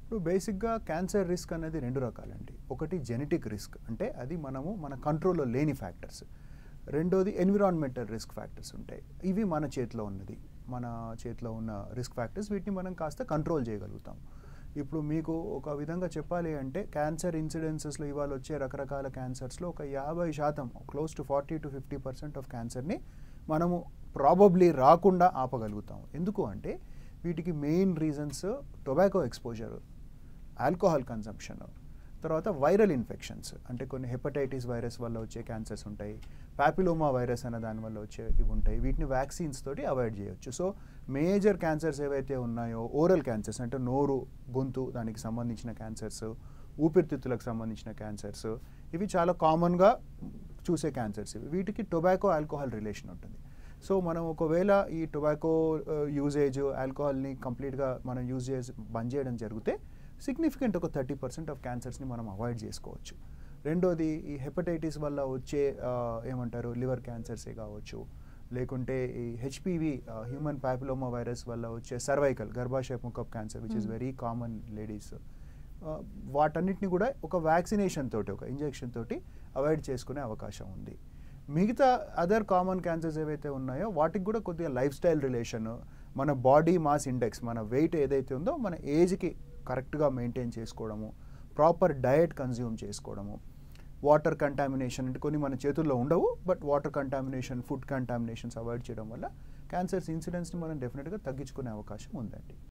ఇప్పుడు బేసిక్గా cancer risk అనేది రెండు రకాలండి ఒకటి జెనెటిక్ రిస్క్ అంటే అది మనము మన కంట్రోల్లో లేని ఫ్యాక్టర్స్ రెండోది ఎన్విరాన్మెంటల్ రిస్క్ ఫ్యాక్టర్స్ ఉంటాయి ఇవి మన చేతిలో ఉన్నది మన చేతిలో ఉన్న రిస్క్ ఫ్యాక్టర్స్ వీటిని మనం కాస్త కంట్రోల్ చేయగలుగుతాం ఇప్పుడు మీకు ఒక విధంగా చెప్పాలి అంటే క్యాన్సర్ ఇన్సిడెన్సెస్లో ఇవాళ వచ్చే రకరకాల క్యాన్సర్స్లో ఒక యాభై శాతం close to forty to fifty percent of క్యాన్సర్ని మనము ప్రాబబ్లీ రాకుండా ఆపగలుగుతాం ఎందుకు అంటే వీటికి main reasons tobacco exposure alcohol consumption తర్వాత వైరల్ ఇన్ఫెక్షన్స్ అంటే కొన్ని హెపటైటిస్ వైరస్ వల్ల వచ్చే క్యాన్సర్స్ ఉంటాయి పాపిలోమా వైరస్ అనే దాని వల్ల వచ్చే ఇవి ఉంటాయి వీటిని వ్యాక్సిన్స్ తోటి అవాయిడ్ చేయొచ్చు సో మేజర్ క్యాన్సర్స్ ఏవైతే ఉన్నాయో ఓరల్ క్యాన్సర్స్ అంటే నోరు గొంతు దానికి సంబంధించిన క్యాన్సర్స్ ఊపిరితిత్తులకు సంబంధించిన క్యాన్సర్స్ ఇవి చాలా కామన్గా చూసే క్యాన్సర్స్ ఇవి వీటికి టొబాకో ఆల్కహాల్ రిలేషన్ ఉంటుంది సో మనం ఒకవేళ ఈ టొబాకో యూజేజ్ ఆల్కహాల్ని కంప్లీట్గా మనం యూజ్ చేసి బంద్ చేయడం జరిగితే సిగ్నిఫికెంట్ ఒక థర్టీ పర్సెంట్ ఆఫ్ క్యాన్సర్స్ని మనం అవాయిడ్ చేసుకోవచ్చు రెండోది ఈ హెపటైటిస్ వల్ల వచ్చే ఆ, ఏమంటారు లివర్ క్యాన్సర్సే కావచ్చు లేకుంటే ఈ హెచ్పివి హ్యూమన్ పాపిలోమా వైరస్ వల్ల వచ్చే సర్వైకల్ గర్భాశయ ముఖప్ cancer which is Hmm. Very common ladies వాటన్నిటిని కూడా ఒక వ్యాక్సినేషన్ తోటి ఒక ఇంజెక్షన్ తోటి అవాయిడ్ చేసుకునే అవకాశం ఉంది మిగతా అదర్ కామన్ క్యాన్సర్స్ ఏవైతే ఉన్నాయో వాటికి కూడా కొద్దిగా లైఫ్ స్టైల్ రిలేషన్ మన బాడీ మాస్ ఇండెక్స్ మన వెయిట్ ఏదైతే ఉందో మన ఏజ్కి కరెక్ట్గా మెయింటైన్ చేసుకోవడము ప్రాపర్ డయట్ కన్జ్యూమ్ చేసుకోవడము వాటర్ కంటామినేషన్ అంటే కొన్ని మన చేతుల్లో ఉండవు but water contamination food contaminations avoid చేయడం వల్ల క్యాన్సర్స్ ఇన్సిడెన్స్ని మనం డెఫినెట్గా తగ్గించుకునే అవకాశం ఉందండి